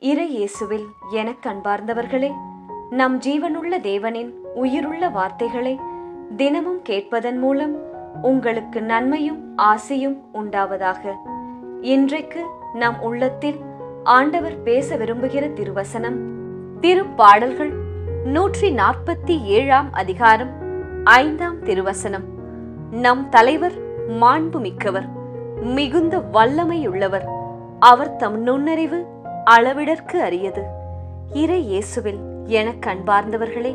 இறை இயேசுவில் எனக் அன்பார்ந்தவர்களே நம் ஜீவனுள்ள தேவனின் உயிருள்ள வார்த்தைகளை தினமும் கேட்பதன் மூலம் உங்களுக்கு நன்மையும் ஆசையும் உண்டாவதாக இன்றைக்கு நம் உள்ளத்தில் ஆண்டவர் பேச விரும்புகிற திருவசனம் திருப்பாடல்கள் நூற்றி நாற்பத்தி ஏழாம் அதிகாரம் ஐந்தாம் திருவசனம் நம் தலைவர் மாண்புமிக்கவர் மிகுந்த வல்லமையுள்ளவர் அவர் தம் நுண்ணறிவு அளவிடற்கு அரியது இறை இயேசுவில் எனக்கு அன்பார்ந்தவர்களே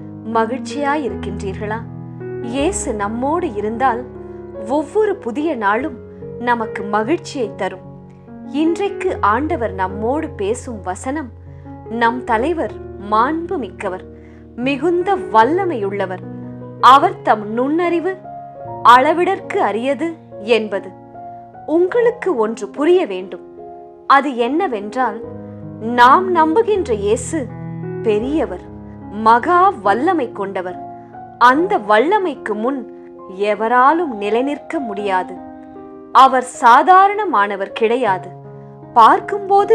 மகிழ்ச்சியாயிருக்கின்றீர்களா இயேசு நம்மோடு இருந்தால் ஒவ்வொரு புதிய நாளும் நமக்கு மகிழ்ச்சியை தரும் இன்றைக்கு ஆண்டவர் நம்மோடு பேசும் வசனம் நம் தலைவர் மாண்பு மிக்கவர் மிகுந்த வல்லமையுள்ளவர் அவர் தம் நுண்ணறிவு அளவிடற்கு அரியது என்பது உங்களுக்கு ஒன்று புரிய வேண்டும் அது என்னவென்றால் நாம் நம்புகின்ற இயேசு பெரியவர் மகா வல்லமை கொண்டவர் அந்த வல்லமைக்கு முன் எவராலும் நிலைநிற்க முடியாது அவர் சாதாரணமானவர் கிடையாது பார்க்கும்போது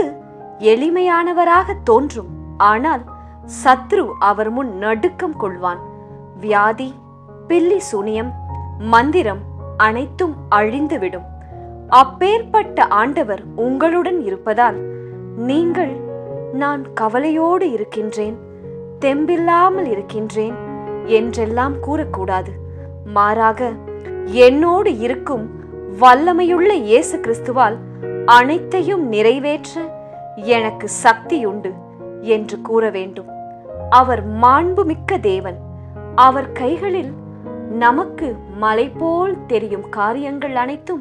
எளிமையானவராக தோன்றும் ஆனால் சத்ரு அவர் முன் நடுக்கம் கொள்வான் வியாதி பில்லி சூனியம் மந்திரம் அனைத்தும் அழிந்துவிடும் அப்பேற்பட்ட ஆண்டவர் உங்களுடன் இருப்பதால் நீங்கள் நான் கவலையோடு இருக்கின்றேன் தெம்பில்லாமல் இருக்கின்றேன் என்றெல்லாம் கூறக்கூடாது மாறாக என்னோடு இருக்கும் வல்லமையுள்ள இயேசு கிறிஸ்துவால் அனைத்தையும் நிறைவேற்ற எனக்கு சக்தியுண்டு என்று கூற வேண்டும் அவர் மாண்புமிக்க தேவன் அவர் கைகளில் நமக்கு மலை போல் தெரியும் காரியங்கள் அனைத்தும்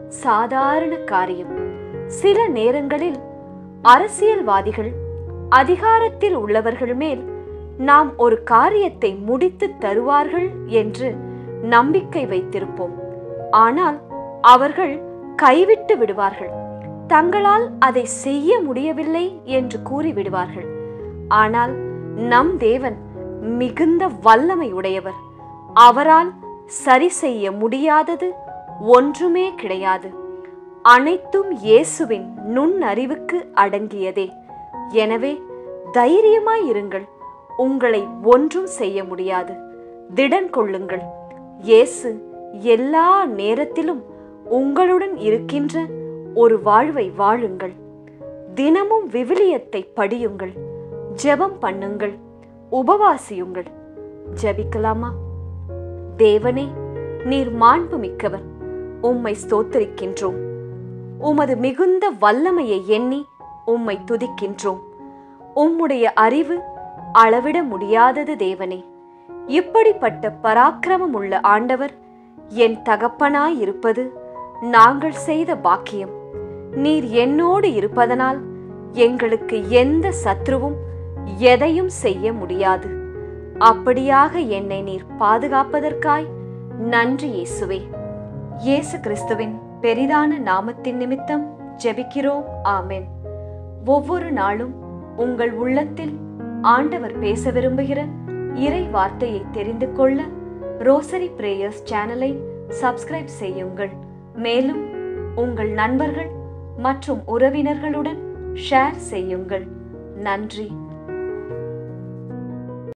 சாதாரண காரியம் சில நேரங்களில் அரசியல்வாதிகள் அதிகாரத்தில் உள்ளவர்கள் மேல் நாம் ஒரு காரியத்தை முடித்து தருவார்கள் என்று நம்பிக்கை வைத்திருப்போம் ஆனால் அவர்கள் கைவிட்டு விடுவார்கள் தங்களால் அதை செய்ய முடியவில்லை என்று கூறிவிடுவார்கள் ஆனால் நம் தேவன் மிகுந்த வல்லமை உடையவர் அவரால் சரி செய்ய முடியாதது ஒன்றுமே கிடையாது அனைத்தும் இயேசுவின் நுண்ணறிவுக்கு அடங்கியதே எனவே தைரியமாயிருங்கள் உங்களை ஒன்றும் செய்ய முடியாது திடன் கொள்ளுங்கள் இயேசு எல்லா நேரத்திலும் உங்களுடன் இருக்கின்ற ஒரு வாழ்வை வாழுங்கள் தினமும் விவிலியத்தை படியுங்கள் ஜெபம் பண்ணுங்கள் உபவாசியுங்கள் ஜெபிக்கலாமா தேவனே நீர் மாண்பு மிக்கவர் உம்மை ஸ்தோத்தரிக்கின்றோம் உமது மிகுந்த வல்லமையை எண்ணி உம்மை துதிக்கின்றோம் உம்முடைய அறிவு அளவிட முடியாதது தேவனே இப்படிப்பட்ட பராக்கிரமம் உள்ள ஆண்டவர் என் தகப்பனாயிருப்பது நாங்கள் செய்த பாக்கியம் நீர் என்னோடு இருப்பதனால் எங்களுக்கு எந்த சத்ருவும் எதையும் செய்ய முடியாது அப்படியாக என்னை நீர் பாதுகாப்பதற்காய் நன்றி இயேசுவே இயேசு கிறிஸ்துவின் பெரிதான நாமத்தின் நிமித்தம் ஜெபிக்கிறோம் ஆமென் ஒவ்வொரு நாளும் உங்கள் உள்ளத்தில் ஆண்டவர் பேச விரும்புகிற இறை வார்த்தையை தெரிந்து கொள்ள ரோசரி பிரேயர்ஸ் சேனலை சப்ஸ்கிரைப் செய்யுங்கள் மேலும் உங்கள் நண்பர்கள் மற்றும் உறவினர்களுடன் ஷேர் செய்யுங்கள் நன்றி